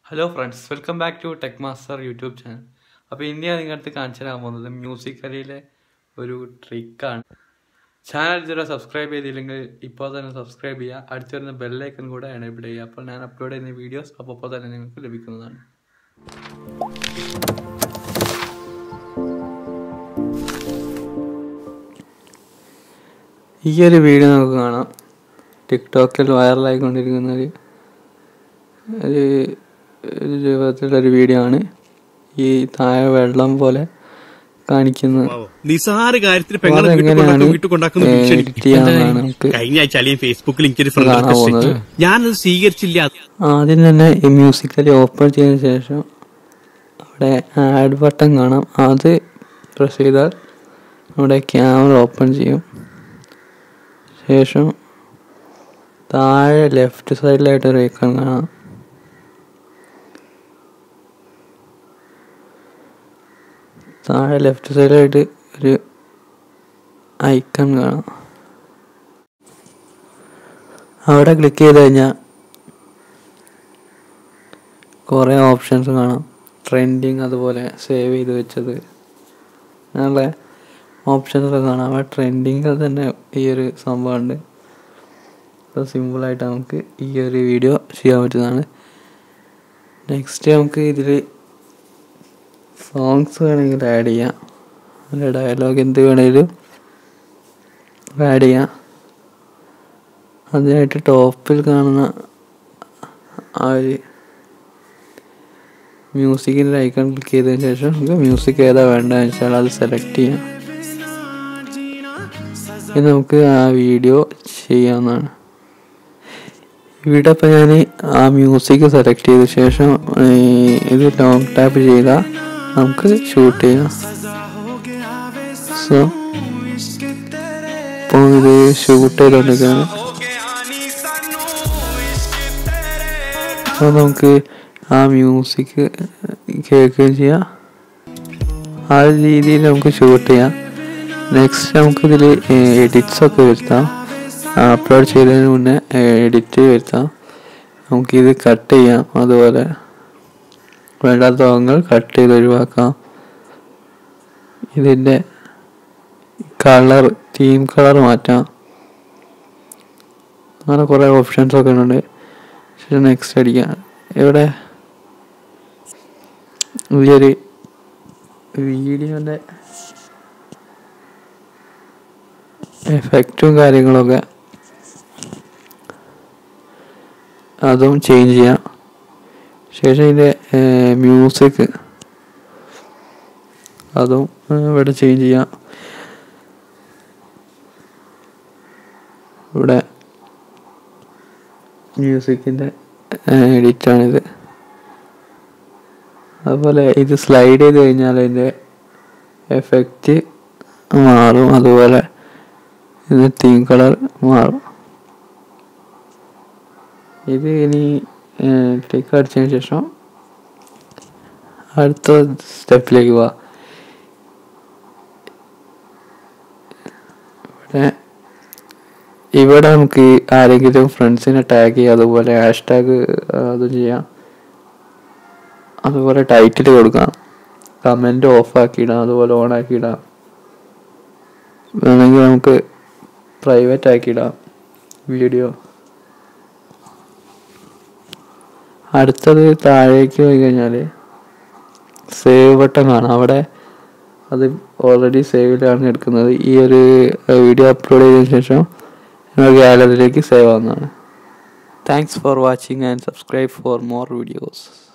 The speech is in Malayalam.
Hello friends welcome back to tech master YouTube channel അപ്പോൾ ഇന്ന് ഞാൻ നിങ്ങളുടെ അടുത്ത് കാണിച്ചു തരാൻ പോകുന്നത് മ്യൂസിക്കലിയിലെ ഒരു ട്രിക്കാണ് ചാനൽ ഇതുവരെ സബ്സ്ക്രൈബ് ചെയ്തില്ലെങ്കിൽ ഇപ്പോൾ തന്നെ സബ്സ്ക്രൈബ് ചെയ്യുക അടുത്ത് വരുന്ന ബെല്ലൈക്കൺ കൂടെ എനേബിൾ ചെയ്യുക അപ്പോൾ ഞാൻ അപ്ലോഡ് ചെയ്യുന്ന വീഡിയോസ് അപ്പോൾ അപ്പോൾ തന്നെ നിങ്ങൾക്ക് ലഭിക്കുന്നതാണ് ഈ ഒരു വീഡിയോ നമുക്ക് കാണാം ടിക്ടോക്കിൽ വൈറലായിക്കൊണ്ടിരിക്കുന്ന ഒരു ഒരു ഒരു രൂപത്തിലുള്ളൊരു വീഡിയോ ആണ് ഈ താഴെ വെള്ളം പോലെ കാണിക്കുന്നത് നിസാര കാര്യത്തിൽ പെങ്ങളെ അതെങ്ങനെയാണ് വീട്ടിൽ കൊണ്ടാക്കുന്ന എഡിറ്റ് ചെയ്യാന്നാണ് നമുക്ക് കഴിഞ്ഞ ആഴ്ച അളിയൻ ഫേസ്ബുക്കിൽ എനിക്കൊരു ഫ്രണ്ട് കാണാൻ റിക്വസ്റ്റ് പോകുന്നത്. അയച്ചു. ഞാനത് സ്വീകരിച്ചില്ല ആദ്യം തന്നെ ഈ മ്യൂസിക്കലി ഓപ്പൺ ചെയ്തതിന് ശേഷം അവിടെ ആഡ് ബട്ടൺ കാണാം അത് പ്രസ് ചെയ്താൽ നമ്മുടെ ക്യാമറ ഓപ്പൺ ചെയ്യും ശേഷം താഴെ ലെഫ്റ്റ് സൈഡിലായിട്ട് ഒരു ഐക്കൺ കാണാം താഴെ ലെഫ്റ്റ് സൈഡിലായിട്ട് ഒരു ഐക്കൺ കാണാം അവിടെ ക്ലിക്ക് ചെയ്ത് കഴിഞ്ഞാൽ കുറേ ഓപ്ഷൻസ് കാണാം ട്രെൻഡിങ് അതുപോലെ സേവ് ചെയ്ത് വെച്ചത് അങ്ങനെയുള്ള ഓപ്ഷൻസ് ഒക്കെ കാണാം ആ ട്രെൻഡിങ്ങിൽ തന്നെ ഈ ഒരു സംഭവമുണ്ട് അപ്പോൾ സിമ്പിളായിട്ട് നമുക്ക് ഈ ഒരു വീഡിയോ ചെയ്യാൻ പറ്റുന്നതാണ് നെക്സ്റ്റ് നമുക്ക് ഇതിൽ സോങ്സ് വേണമെങ്കിൽ ആഡ് ചെയ്യാം അതിൻ്റെ ഡയലോഗ് എന്ത് വേണമെങ്കിലും ആഡ് ചെയ്യാം അതിനായിട്ട് ടോപ്പിൽ കാണുന്ന ആ ഒരു മ്യൂസിക്കിൻ്റെ ഐക്കൺ ക്ലിക്ക് ചെയ്തതിന് ശേഷം നമുക്ക് മ്യൂസിക് ഏതാ വേണ്ടതെന്ന് വെച്ചാൽ അത് സെലക്ട് ചെയ്യാം ഇനി നമുക്ക് ആ വീഡിയോ ചെയ്യാവുന്നതാണ് ഇവിടെ ഇപ്പം ഞാൻ ആ മ്യൂസിക് സെലക്ട് ചെയ്ത ശേഷം ഈ ഇത് ലോങ് ടാപ്പ് ചെയ്താൽ നമുക്ക് ഷൂട്ട് ചെയ്യാം സോ ഇപ്പോൾ ഇത് ഷൂട്ട് ചെയ്തുകൊണ്ടിരിക്കുകയാണ് അപ്പോൾ നമുക്ക് ആ മ്യൂസിക് കേൾക്കുകയും ചെയ്യാം ആ ഒരു രീതിയിൽ നമുക്ക് ഷൂട്ട് ചെയ്യാം നെക്സ്റ്റ് നമുക്കിതിൽ എഡിറ്റ്സ് ഒക്കെ വരുത്താം അപ്ലോഡ് ചെയ്തതിന് മുന്നേ എഡിറ്റ് വരുത്താം നമുക്കിത് കട്ട് ചെയ്യാം അതുപോലെ വേണ്ടാത്ത ഭാഗങ്ങൾ കട്ട് ചെയ്ത് ഒഴിവാക്കാം ഇതിൻ്റെ കളർ തീം കളർ മാറ്റാം അങ്ങനെ കുറേ ഓപ്ഷൻസ് ഒക്കെ ഉണ്ട് ശേഷം നെക്സ്റ്റ് അടിക്കാം ഇവിടെ ഈ ഒരു വീഡിയോൻ്റെ എഫക്റ്റും കാര്യങ്ങളൊക്കെ അതും ചേഞ്ച് ചെയ്യാം ശേഷം ഇതിൻ്റെ മ്യൂസിക് അതും ഏ, ഇവിടെ ചേഞ്ച് ചെയ്യാം ഇവിടെ മ്യൂസിക്കിൻ്റെ എഡിറ്റാണിത് അതുപോലെ ഇത് സ്ലൈഡ് ചെയ്ത് കഴിഞ്ഞാൽ അതിൻ്റെ എഫക്റ്റ് മാറും അതുപോലെ ഇതിൻ്റെ തീം കളർ മാറും ഇത് ഇനി ടിക്ക് അടിച്ചതിന് ശേഷം അടുത്ത സ്റ്റെപ്പിലേക്ക് പോവാം ഇവിടെ ഇവിടെ നമുക്ക് ആരെങ്കിലും ഫ്രണ്ട്സിനെ ടാഗ് ചെയ്യാം അതുപോലെ ഹാഷ് ടാഗ് അതും ചെയ്യാം അതുപോലെ ടൈറ്റിൽ കൊടുക്കാം കമൻറ്റ് ഓഫ് ആക്കിയിടാം അതുപോലെ ഓൺ ആക്കിയിടാം വേണമെങ്കിൽ നമുക്ക് പ്രൈവറ്റ് ആക്കിയിടാം വീഡിയോ അടുത്തത് താഴേക്ക് പോയി കഴിഞ്ഞാൽ സേവ് ബട്ടൺ കാണാം അവിടെ അത് ഓൾറെഡി സേവിലാണ് എടുക്കുന്നത് ഈ ഒരു വീഡിയോ അപ്ലോഡ് ചെയ്തതിനു ശേഷം ഗാലറിയിലേക്ക് സേവ് ആവുന്നതാണ് thanks for watching and subscribe for more videos